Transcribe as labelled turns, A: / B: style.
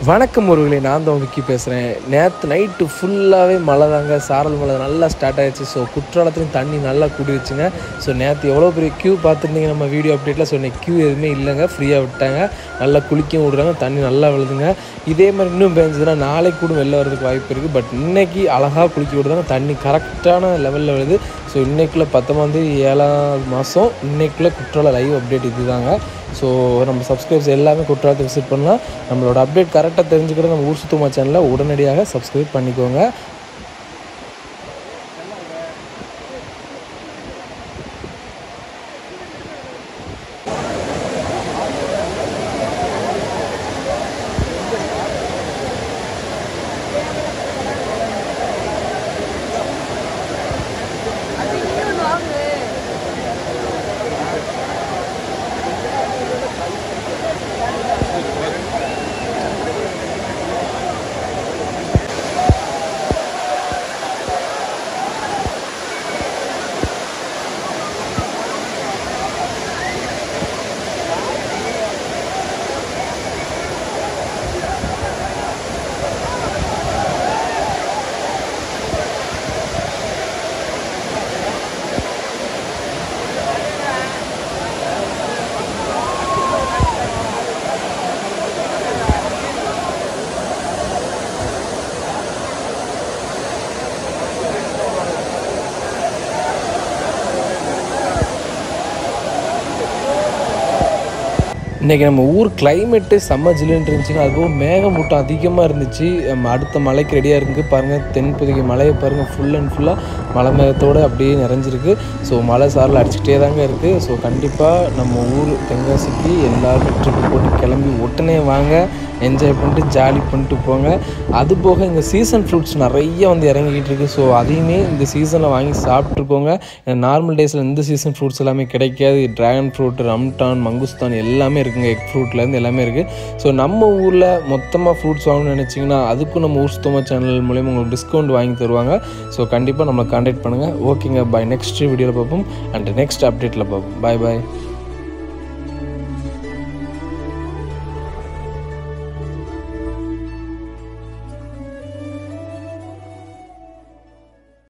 A: வணக்கம் ஒருவர்களே நான் தான் விக்கி பேசுகிறேன் நேற்று நைட்டு ஃபுல்லாகவே மழை தாங்க சாரல் மழை நல்லா ஸ்டார்ட் ஆயிடுச்சு ஸோ குற்றாலத்துலையும் தண்ணி நல்லா கூடிருச்சுங்க ஸோ நேற்று எவ்வளோ பெரிய க்யூ பார்த்துருந்தீங்க நம்ம வீடியோ அப்டேட்டில் ஸோ இன்னைக்கு க்யூ எதுவுமே இல்லைங்க ஃப்ரீயாக விட்டாங்க நல்லா குளிக்கவும் விடுறாங்க தண்ணி நல்லா விழுதுங்க இதே மாதிரி இன்னும் பேஞ்சுதுன்னா நாளைக்கு கூட வெளில வரதுக்கு வாய்ப்பு இருக்குது பட் இன்னைக்கு அழகாக குளிக்க விடுதாங்க தண்ணி கரெக்டான லெவலில் விழுது ஸோ இன்னைக்குள்ள பத்தொம்பதாந்தேதி ஏழாவது மாதம் இன்னைக்குள்ள குற்றால லைவ் அப்டேட் இதுதாங்க ஸோ நம்ம சப்ஸ்கிரைப்ஸ் எல்லாமே குற்றாலத்தை விசிட் பண்ணலாம் நம்மளோட அப்டேட் கரெக்டாக தெரிஞ்சுக்கிட்டு நம்ம ஊர் சுத்தமா சேனலை உடனடியாக சப்ஸ்கிரைப் பண்ணிக்கோங்க இன்றைக்கி நம்ம ஊர் கிளைமேட்டு செம்ம ஜில்லுன்னு இருந்துச்சுங்க அதுவும் மேகமூட்டம் அதிகமாக இருந்துச்சு நம்ம அடுத்த மலைக்கு ரெடியாக இருக்குது பாருங்கள் தென்பகுதி மலையை பாருங்கள் ஃபுல் அண்ட் ஃபுல்லாக மலை மேகத்தோடு அப்படியே நிறைஞ்சிருக்கு ஸோ மலை சாரல் அடிச்சுக்கிட்டே தாங்க இருக்குது ஸோ கண்டிப்பாக நம்ம ஊர் தென்காசிக்கு எல்லாரும் ட்ரிப்பு போட்டு கிளம்பி உடனே வாங்க என்ஜாய் பண்ணிட்டு ஜாலி பண்ணிட்டு போங்க அது போக இங்கே சீசன் ஃப்ரூட்ஸ் நிறைய வந்து இறங்கிக்கிட்டு இருக்குது ஸோ அதையுமே இந்த சீசனில் வாங்கி சாப்பிட்ருக்கோங்க நார்மல் டேஸில் இந்த சீசன் ஃப்ரூட்ஸ் எல்லாமே கிடைக்காது ட்ராகன் ஃப்ரூட் ரம்டான் மங்குஸ்தான் எல்லாமே இருக்குங்க எக் ஃப்ரூட்லேருந்து எல்லாமே இருக்குது ஸோ நம்ம ஊரில் மொத்தமாக ஃப்ரூட்ஸ் வாங்கணும்னு நினச்சிங்கன்னா அதுக்கும் நம்ம ஊர் சுத்தமாக சேனல் மூலியமாக உங்களுக்கு டிஸ்கவுண்ட் வாங்கி தருவாங்க ஸோ கண்டிப்பாக நம்மளை கான்டாக்ட் பண்ணுங்கள் ஓகேங்க பை நெக்ஸ்ட் வீடியோவில் பார்ப்போம் அண்ட் நெக்ஸ்ட் அப்டேட்டில் பார்ப்போம் பாய் பாய்